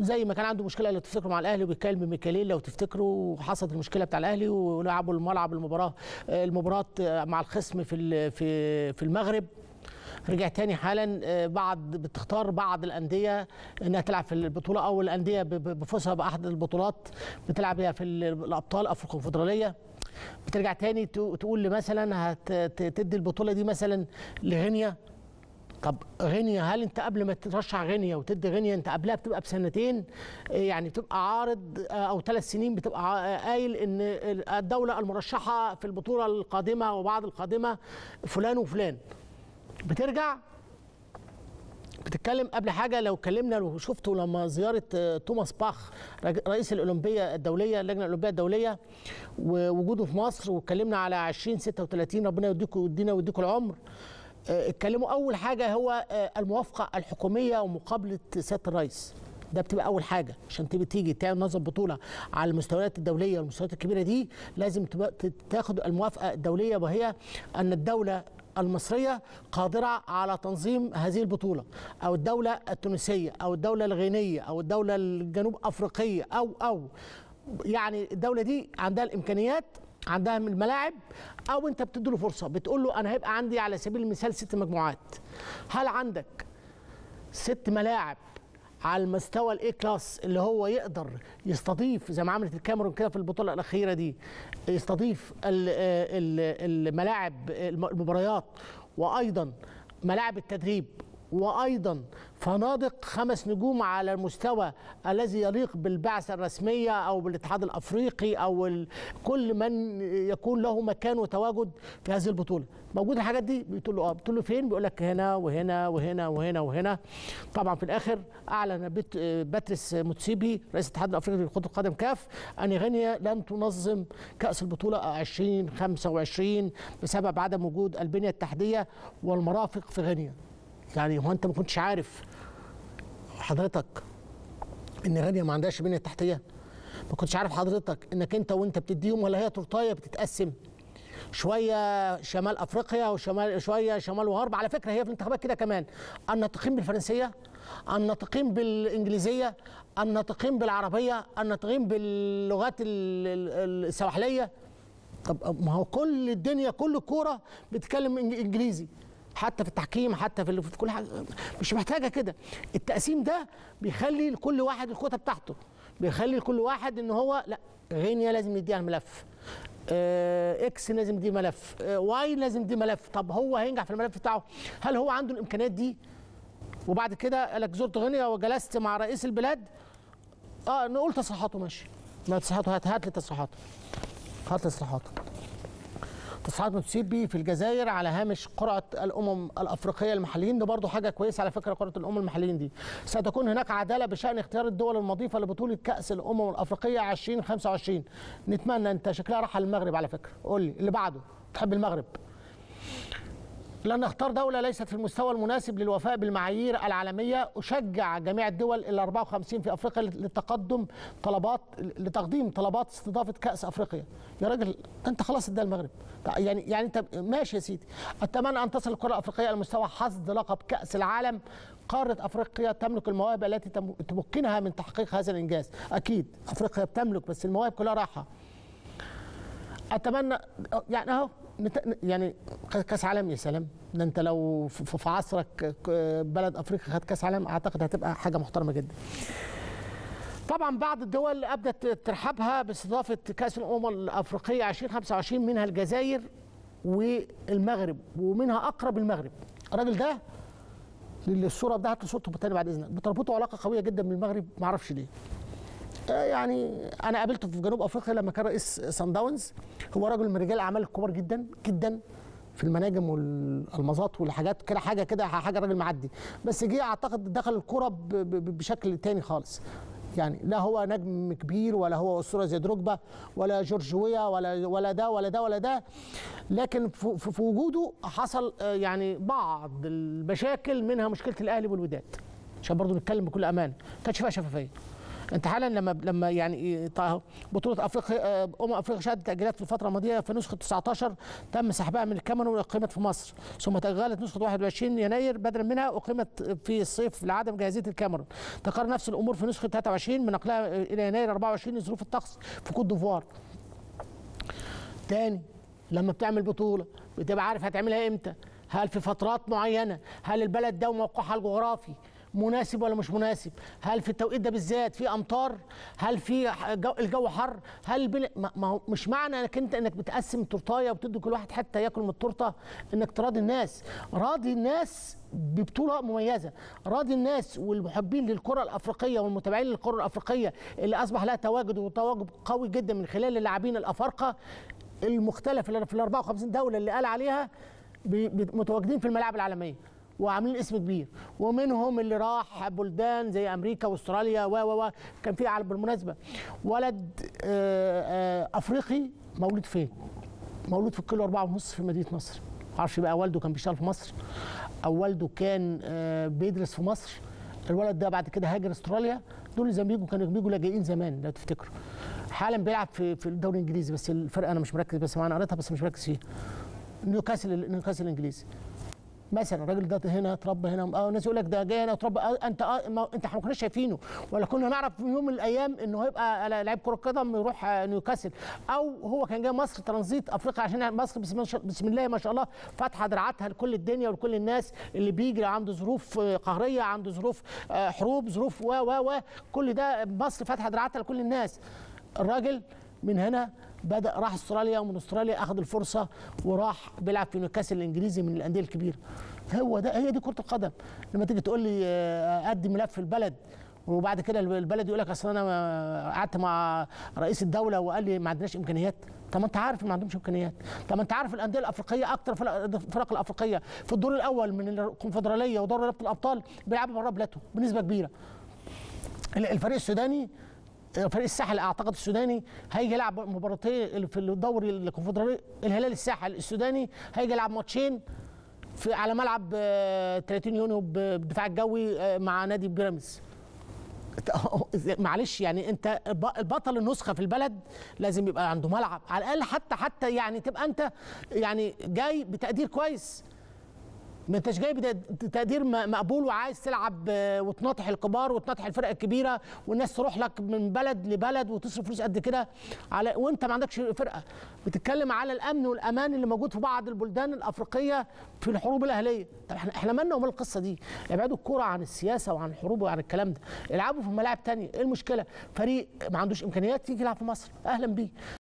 زي ما كان عنده مشكله لو تفتكروا مع الاهلي وبيتكلم بميكاليل لو تفتكروا حصلت المشكله بتاع الاهلي ولعبوا الملعب المباراه المباراه مع الخصم في ال- في في المغرب رجع تاني حالا آه، بعض بتختار بعض الانديه انها تلعب في البطوله او الانديه ب- ب- بفوزها باحد البطولات بتلعب بيها في ال- الابطال او في الكونفدراليه بترجع تاني تو- تقول لي مثلا هتدي البطوله دي مثلا لغينيا طب غينيا هل انت قبل ما ترشح غينيا وتدي غينيا انت قبلها بتبقى بسنتين آه، يعني بتبقى عارض آه، او ثلاث سنين بتبقى ع- قايل ان الدوله المرشحه في البطوله القادمه وبعد القادمه فلان وفلان بترجع بتتكلم قبل حاجه لو اتكلمنا لو شفتوا لما زياره آه، توماس باخ رج- رئيس الاولمبيه الدوليه اللجنه الاولمبيه الدوليه ووجوده في مصر واتكلمنا على 2036 ربنا يديكم ويدينا ويديكم العمر آه، اتكلموا اول حاجه هو آه، الموافقه الحكوميه ومقابله سياده الرئيس ده بتبقى اول حاجه عشان تيجي تيجي تعمل نظم بطوله على المستويات الدوليه والمستويات الكبيره دي لازم تبقى ت- تاخد الموافقه الدوليه وهي ان الدوله المصريه قادره على تنظيم هذه البطوله او الدوله التونسيه او الدوله الغينيه او الدوله الجنوب افريقيه او او يعني الدوله دي عندها الامكانيات عندها من الملاعب او انت بتدي له فرصه بتقول له انا هيبقى عندي على سبيل المثال ست مجموعات هل عندك ست ملاعب على المستوى الاي كلاس اللي هو يقدر يستضيف زي ما عملت الكاميرون كده في البطوله الاخيره دي يستضيف ال- ال- الملاعب المباريات وايضا ملاعب التدريب وايضا فنادق خمس نجوم على المستوى الذي يليق بالبعثه الرسميه او بالاتحاد الافريقي او ال- كل من يكون له مكان وتواجد في هذه البطوله موجود الحاجات دي بتقول له اه بتقول له فين بيقول لك هنا وهنا وهنا وهنا وهنا طبعا في الاخر اعلن بت- باتريس موتسيبي رئيس الاتحاد الافريقي لكره القدم كاف ان غينيا لن تنظم كاس البطوله 2025 بسبب عدم وجود البنيه التحتيه والمرافق في غينيا يعني هو انت ما كنتش عارف حضرتك ان غينيا ما عندهاش بنيه تحتيه ما كنتش عارف حضرتك انك انت وانت بتديهم ولا هي تورتايه بتتقسم شويه شمال افريقيا وشمال شويه شمال وغرب على فكره هي في الانتخابات كده كمان الناطقين بالفرنسيه الناطقين بالانجليزيه الناطقين بالعربيه الناطقين باللغات ال- ال- السواحليه طب ما هو كل الدنيا كل الكوره بتتكلم إنج- انجليزي حتى في التحكيم حتى في, في كل حاجه مش محتاجه كده التقسيم ده بيخلي لكل واحد الكوتا بتاعته بيخلي لكل واحد ان هو لا غينيا لازم نديها الملف آه، اكس لازم دي ملف آه، واي لازم دي ملف طب هو هينجح في الملف بتاعه هل هو عنده الامكانيات دي وبعد كده قال لك زرت غينيا وجلست مع رئيس البلاد اه نقول تصريحاته ماشي ما تصريحاته هات هات لي تصريحاته هات لي تصريحاته تصريحات موتسيبي في الجزائر على هامش قرعه الامم الافريقيه المحليين ده برضه حاجه كويسه على فكره قرعه الامم المحليين دي ستكون هناك عداله بشان اختيار الدول المضيفه لبطوله كاس الامم الافريقيه 2025 نتمنى انت شكلها راح المغرب على فكره قول لي اللي بعده تحب المغرب لن نختار دولة ليست في المستوى المناسب للوفاء بالمعايير العالمية أشجع جميع الدول ال 54 في أفريقيا لتقدم طلبات لتقديم طلبات استضافة كأس أفريقيا يا راجل أنت خلاص ادى المغرب يعني يعني أنت ماشي يا سيدي أتمنى أن تصل القارة الأفريقية إلى مستوى حصد لقب كأس العالم قارة أفريقيا تملك المواهب التي تم- تمكنها من تحقيق هذا الإنجاز أكيد أفريقيا بتملك بس المواهب كلها رايحة اتمنى يعني اهو نت- يعني كاس عالم يا سلام ده انت لو في في عصرك ك- بلد افريقيا خد كاس عالم اعتقد هتبقى حاجه محترمه جدا طبعا بعض الدول ابدت ترحابها باستضافه كاس الامم الافريقيه 2025 منها الجزائر والمغرب ومنها اقرب المغرب الراجل ده الصوره ده هات لي صورته تاني بعد اذنك بتربطه علاقه قويه جدا بالمغرب ما اعرفش ليه آه، يعني انا قابلته في جنوب افريقيا لما كان رئيس سان داونز هو راجل من رجال الاعمال الكبار جدا جدا في المناجم والالمازات والحاجات كده حاجه كده حاجه راجل معدي بس جه اعتقد دخل الكوره ب- ب- بشكل تاني خالص يعني لا هو نجم كبير ولا هو اسطوره زي دروجبا ولا جورج ويا ولا ولا ده ولا ده ولا ده لكن في, في في وجوده حصل آه، يعني بعض المشاكل منها مشكله الاهلي والوداد عشان برضو نتكلم بكل امان كانتش فيها شفافيه انت حالا لما لما يعني طه- بطوله افريقيا امم افريقيا شهدت تاجيلات في الفتره الماضيه في نسخه 19 تم سحبها من الكاميرون واقيمت في مصر ثم تاجلت نسخه 21 يناير بدلا منها اقيمت في الصيف لعدم جاهزيه الكاميرون تكرر نفس الامور في نسخه 23 من نقلها الى يناير 24 لظروف الطقس في كوت ديفوار تاني لما بتعمل بطولة بتبقى عارف هتعملها امتى هل في فترات معينة هل البلد ده وموقعها الجغرافي مناسب ولا مش مناسب هل في التوقيت ده بالذات في امطار هل في جو الجو حر هل البل... ما ما هو مش معنى انك انت انك بتقسم تورتايه وبتدي كل واحد حته ياكل من التورته انك تراضي الناس راضي الناس ببطوله مميزه راضي الناس والمحبين للكره الافريقيه والمتابعين للكره الافريقيه اللي اصبح لها تواجد وتواجد قوي جدا من خلال اللاعبين الافارقه المختلف اللي في ال 54 دوله اللي قال عليها بي- بي- متواجدين في الملاعب العالميه وعاملين اسم كبير ومنهم اللي راح بلدان زي امريكا واستراليا و و و كان في على بالمناسبه ولد آه، آه، افريقي مولود فين؟ مولود في الكيلو أربعة ونص في مدينه نصر معرفش بقى والده كان بيشتغل في مصر او والده كان آه، بيدرس في مصر الولد ده بعد كده هاجر استراليا دول اللي زي ما بيجوا كانوا بيجوا لاجئين زمان لو تفتكروا حالا بيلعب في في الدوري الانجليزي بس الفرقه انا مش مركز بس انا قريتها بس مش مركز فيها نيوكاسل نيوكاسل الانجليزي مثلا الراجل ده هنا اتربى هنا اه الناس يقول لك ده جاي هنا اتربى آه انت آه ما انت احنا ما كناش شايفينه ولا كنا نعرف في يوم من الايام انه هيبقى لعيب كره قدم يروح آه، نيوكاسل او هو كان جاي مصر ترانزيت افريقيا عشان مصر بسم الله بسم الله ما شاء الله فاتحه دراعاتها لكل الدنيا ولكل الناس اللي بيجي لو عنده ظروف آه، قهريه عنده ظروف آه، حروب ظروف و و و كل ده مصر فاتحه دراعاتها لكل الناس الراجل من هنا بدا راح استراليا ومن استراليا اخذ الفرصه وراح بيلعب في نيوكاسل الانجليزي من الانديه الكبيره هو ده هي دي كره القدم لما تيجي تقول لي آه، قدم ملف في البلد وبعد كده البلد يقول لك اصل انا ما- قعدت مع رئيس الدوله وقال لي ما عندناش امكانيات طب ما انت عارف إن ما عندهمش امكانيات طب ما انت عارف الانديه الافريقيه اكتر فرق- الفرق الافريقيه في الدور الاول من الكونفدراليه ودوري رابطه الابطال بيلعبوا بره بلادهم بنسبه كبيره الفريق السوداني فريق الساحل اعتقد السوداني هيجي يلعب مباراتين في الدوري الكونفدرالي الهلال الساحل السوداني هيجي يلعب ماتشين في على ملعب آه، 30 يونيو ب- بالدفاع الجوي آه، مع نادي بيراميدز معلش يعني انت ب- البطل النسخه في البلد لازم يبقى عنده ملعب على الاقل حتى حتى يعني تبقى انت يعني جاي بتقدير كويس ما انتش جاي بتقدير م- مقبول وعايز تلعب آه، وتناطح الكبار وتناطح الفرق الكبيره والناس تروح لك من بلد لبلد وتصرف فلوس قد كده على وانت ما عندكش فرقه بتتكلم على الامن والامان اللي موجود في بعض البلدان الافريقيه في الحروب الاهليه طب احنا احنا مالنا ومال القصه دي ابعدوا الكوره عن السياسه وعن الحروب وعن الكلام ده العبوا في ملاعب تانية ايه المشكله فريق ما عندوش امكانيات يجي يلعب في مصر اهلا بيه